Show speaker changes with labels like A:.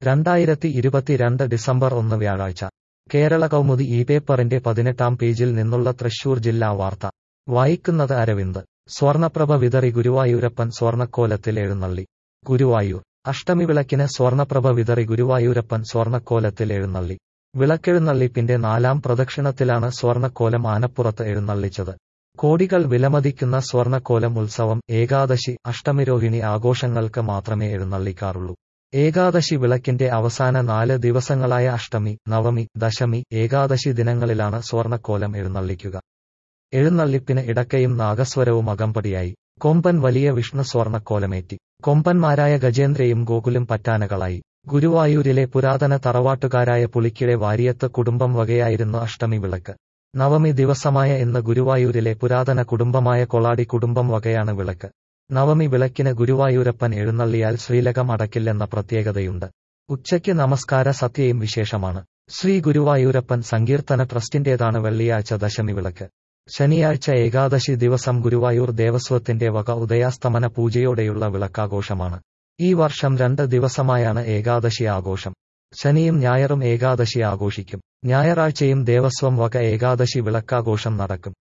A: രണ്ടായിരത്തി ഇരുപത്തിരണ്ട് ഡിസംബർ ഒന്ന് വ്യാഴാഴ്ച കേരള കൗമുദി ഈ പേപ്പറിന്റെ പതിനെട്ടാം പേജിൽ നിന്നുള്ള തൃശൂർ ജില്ലാ വാർത്ത വായിക്കുന്നത് അരവിന്ദ് സ്വർണപ്രഭ വിതറി ഗുരുവായൂരപ്പൻ സ്വർണക്കോലത്തിൽ എഴുന്നള്ളി ഗുരുവായൂർ അഷ്ടമി വിളക്കിന് സ്വർണപ്രഭ വിതറി ഗുരുവായൂരപ്പൻ സ്വർണക്കോലത്തിൽ എഴുന്നള്ളി വിളക്കെഴുന്നള്ളിപ്പിന്റെ നാലാം പ്രദക്ഷിണത്തിലാണ് സ്വർണക്കോലം ആനപ്പുറത്ത് എഴുന്നള്ളിച്ചത് കോടികൾ വിലമതിക്കുന്ന സ്വർണക്കോലം ഉത്സവം ഏകാദശി അഷ്ടമിരോഹിണി ആഘോഷങ്ങൾക്ക് മാത്രമേ എഴുന്നള്ളിക്കാറുള്ളൂ ഏകാദശി വിളക്കിന്റെ അവസാന നാല് ദിവസങ്ങളായ അഷ്ടമി നവമി ദശമി ഏകാദശി ദിനങ്ങളിലാണ് സ്വർണക്കോലം എഴുന്നള്ളിക്കുക എഴുന്നള്ളിപ്പിന് ഇടക്കയും നാഗസ്വരവും അകമ്പടിയായി കൊമ്പൻ വലിയ വിഷ്ണു സ്വർണക്കോലമേറ്റി കൊമ്പന്മാരായ ഗജേന്ദ്രയും ഗോകുലും പറ്റാനകളായി ഗുരുവായൂരിലെ പുരാതന തറവാട്ടുകാരായ പുളിക്കിഴെ വാരിയത്ത് കുടുംബം വകയായിരുന്നു അഷ്ടമി വിളക്ക് നവമി ദിവസമായ ഇന്ന് ഗുരുവായൂരിലെ പുരാതന കുടുംബമായ കൊളാടി കുടുംബം വകയാണ് വിളക്ക് നവമി വിളക്കിന് ഗുരുവായൂരപ്പൻ എഴുന്നള്ളിയാൽ ശ്രീലകം അടക്കില്ലെന്ന പ്രത്യേകതയുണ്ട് ഉച്ചയ്ക്ക് നമസ്കാര സത്യയും വിശേഷമാണ് ശ്രീ ഗുരുവായൂരപ്പൻ സങ്കീർത്തന ട്രസ്റ്റിന്റേതാണ് വെള്ളിയാഴ്ച ദശമി വിളക്ക് ശനിയാഴ്ച ഏകാദശി ദിവസം ഗുരുവായൂർ ദേവസ്വത്തിന്റെ വക ഉദയാസ്തമന പൂജയോടെയുള്ള വിളക്കാഘോഷമാണ് ഈ വർഷം രണ്ട് ദിവസമായാണ് ഏകാദശി ആഘോഷം ശനിയും ഞായറും ഏകാദശി ആഘോഷിക്കും ഞായറാഴ്ചയും ദേവസ്വം വക ഏകാദശി വിളക്കാഘോഷം നടക്കും